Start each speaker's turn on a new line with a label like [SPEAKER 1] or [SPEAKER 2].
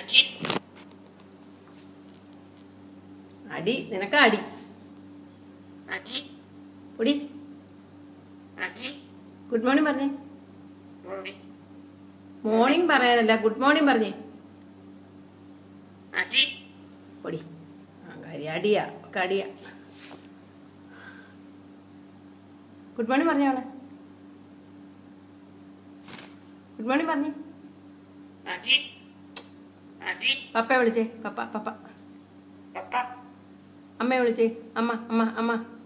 [SPEAKER 1] അടി
[SPEAKER 2] അടി നിനക്ക അടി
[SPEAKER 1] അടി
[SPEAKER 2] പൊടി
[SPEAKER 1] അടി
[SPEAKER 2] ഗുഡ് മോർണിംഗ് പറഞ്ഞേ
[SPEAKER 1] ഓടി
[SPEAKER 2] മോർണിംഗ് പറയാനല്ല ഗുഡ് മോർണിംഗ് പറഞ്ഞേ
[SPEAKER 1] അടി
[SPEAKER 2] പൊടി ആ കാര്യം അടിയാ ഒക്കെ അടിയാ ഗുഡ് മോർണിംഗ് പറഞ്ഞേ അവളെ ഗുഡ് മോർണിംഗ് പറഞ്ഞേ
[SPEAKER 1] അടി അടി
[SPEAKER 2] പപ്പയെ വിളിച്ചേ പപ്പ പപ്പ
[SPEAKER 1] പപ്പ
[SPEAKER 2] അമ്മയെ വിളിച്ചേ അമ്മ അമ്മ അമ്മ